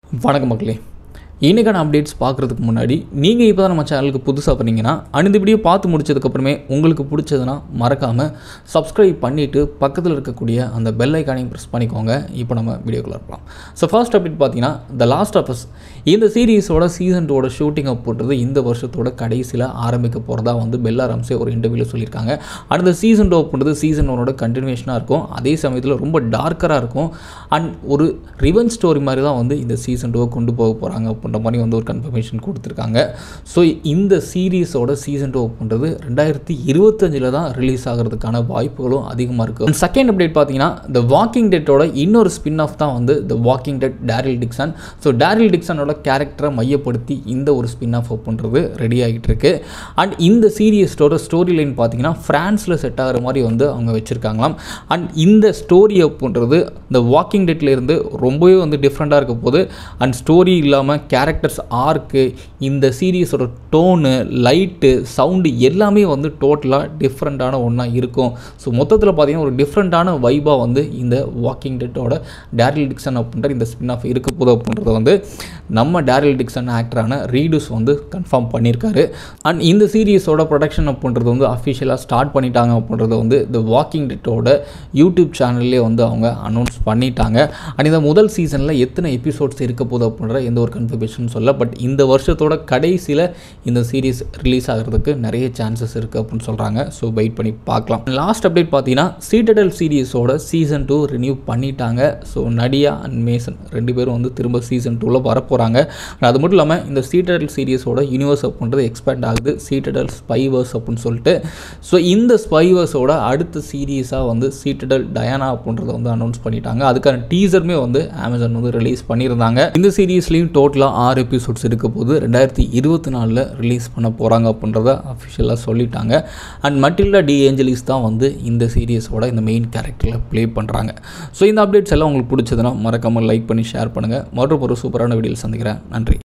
வணக்கம் மக்களே இன்றைக்கான அப்டேட்ஸ் பார்க்குறதுக்கு முன்னாடி நீங்கள் இப்போ தான் நம்ம சேனலுக்கு புதுசாக பண்ணீங்கன்னா அனைத்து வீடியோ பார்த்து முடிச்சதுக்கப்புறமே உங்களுக்கு பிடிச்சதுன்னா மறக்காமல் சப்ஸ்கிரைப் பண்ணிவிட்டு பக்கத்தில் இருக்கக்கூடிய அந்த பெல் ஐக்கானையும் ப்ரெஸ் பண்ணிக்கோங்க இப்போ நம்ம வீடியோக்குள்ளே இருக்கலாம் ஸோ ஃபர்ஸ்ட் அப்டேட் பார்த்தீங்கன்னா த லாஸ்ட் ஆஃப் அஸ் இந்த சீரீஸோட சீசன் டூவோட ஷூட்டிங் அப் போட்டது இந்த வருஷத்தோட கடைசியில் ஆரம்பிக்க போகிறதா வந்து பெல்லா ரம்சே ஒரு இன்டர்வியூவில் சொல்லியிருக்காங்க அந்த சீசன் டூ பண்ணுறது சீசன் ஒனோட கண்டினியூஷனாக இருக்கும் அதே சமயத்தில் ரொம்ப டார்க்கராக இருக்கும் அண்ட் ஒரு ரிவன் ஸ்டோரி மாதிரி தான் வந்து இந்த சீசன் டூவை கொண்டு போக போகிறாங்க அப்படின்ற மாதிரி வந்து ஒரு கன்ஃபர்மேஷன் கொடுத்துருக்காங்க ஸோ இந்த சீரீஸோட சீசன் டூ பண்ணுறது ரெண்டாயிரத்தி இருபத்தஞ்சில் தான் ரிலீஸ் ஆகிறதுக்கான வாய்ப்புகளும் அதிகமாக இருக்குது செகண்ட் அப்டேட் பார்த்தீங்கன்னா த வாக்கிங் டெட்டோட இன்னொரு ஸ்பின் ஆஃப் தான் வந்து the walking dead Daryl Dixon so Daryl டிக்சனோட கேரக்டரை மையப்படுத்தி இந்த ஒரு ஸ்பின் ஆஃப் பண்ணுறது ரெடி ஆகிட்டு இருக்கு அண்ட் இந்த சீரியஸோட ஸ்டோரி லைன் பார்த்தீங்கன்னா ஃப்ரான்ஸில் செட் ஆகிற மாதிரி வந்து அவங்க வச்சுருக்காங்களாம் அண்ட் இந்த ஸ்டோரி அப்படின்றது இந்த வாக்கிங் டெட்ல இருந்து ரொம்பவே வந்து டிஃப்ரெண்ட்டாக இருக்க போது அண்ட் ஸ்டோரி இல்லாமல் கேரக்டர்ஸ் ஆர்க்கு இந்த சீரியஸோட டோனு லைட்டு சவுண்டு எல்லாமே வந்து டோட்டலாக டிஃப்ரெண்ட்டான ஒன்றா இருக்கும் ஸோ மொத்தத்தில் பார்த்தீங்கன்னா ஒரு டிஃப்ரெண்ட்டான வைபாக வந்து இந்த வாக்கிங் டெட்டோட டேரில் டிக்சன் அப்படின்ற இந்த ஸ்பின் ஆஃப் இருக்க போது அப்படின்றத வந்து நம்ம டேரில் டிக்சன் ஆக்டரான ரீடூஸ் வந்து கன்ஃபார்ம் பண்ணியிருக்காரு அண்ட் இந்த சீரியஸோட ப்ரொடக்ஷன் அப்படின்றது வந்து அஃபிஷியலாக ஸ்டார்ட் பண்ணிட்டாங்க அப்படின்றத வந்து இந்த வாக்கிங் டெட்டோட யூடியூப் சேனல்லே வந்து அவங்க அனௌன்ஸ் பண்ணிட்டாங்க அண்ட் இந்த முதல் சீசனில் எத்தனை எபிசோட்ஸ் இருக்க போகுது அப்படின்ற எந்த ஒரு கன்ஃபர்மேஷன் சொல்ல பட் இந்த வருஷத்தோட கடைசியில் இந்த சீரிஸ் ரிலீஸ் ஆகிறதுக்கு நிறைய சான்சஸ் இருக்குது அப்படின்னு சொல்கிறாங்க ஸோ வெயிட் பண்ணி பார்க்கலாம் லாஸ்ட் அப்டேட் பார்த்தீங்கன்னா சீட்டடல் சீரியஸோட சீசன் டூ ரினியூ பண்ணிட்டாங்க ஸோ நடியா அண்ட் மேசன் ரெண்டு பேரும் வந்து திரும்ப சீசன் டூவில் வரப்போகிறாங்க அது மட்டும் இல்லாமல் இந்த சீட்டடல் சீரியஸோட யூனிவர்ஸ் அப்படின்றது எக்ஸ்பேண்ட் ஆகுது சீட்டடல் ஸ்பைவர்ஸ் அப்படின்னு சொல்லிட்டு ஸோ இந்த ஸ்பைவர்ஸோட அடுத்த சீரியஸாக வந்து சீட்டடல் டயானா அப்படின்றத வந்து அனௌன்ஸ் பண்ணிட்டாங்க அதுக்கான டீசருமே வந்து அமேசான் வந்து ரிலீஸ் பண்ணியிருந்தாங்க இந்த சீரீஸ்லேயும் டோட்டலாக ஆறு எபிசோட்ஸ் இருக்க போது ரெண்டாயிரத்தி இருபத்தி நாலில் ரிலீஸ் பண்ண போகிறாங்க அப்படின்றத அஃபிஷியலாக சொல்லிட்டாங்க அண்ட் மட்டில்டா டி ஏஞ்சலிஸ் தான் வந்து இந்த சீரியஸோட இந்த மெயின் கேரக்டரில் ப்ளே பண்ணுறாங்க ஸோ இந்த அப்டேட்ஸ் எல்லாம் உங்களுக்கு பிடிச்சதுன்னா மறக்காமல் லைக் பண்ணி ஷேர் பண்ணுங்கள் மற்றும் ஒரு சூப்பரான வீடியோவில் சந்திக்கிறேன் நன்றி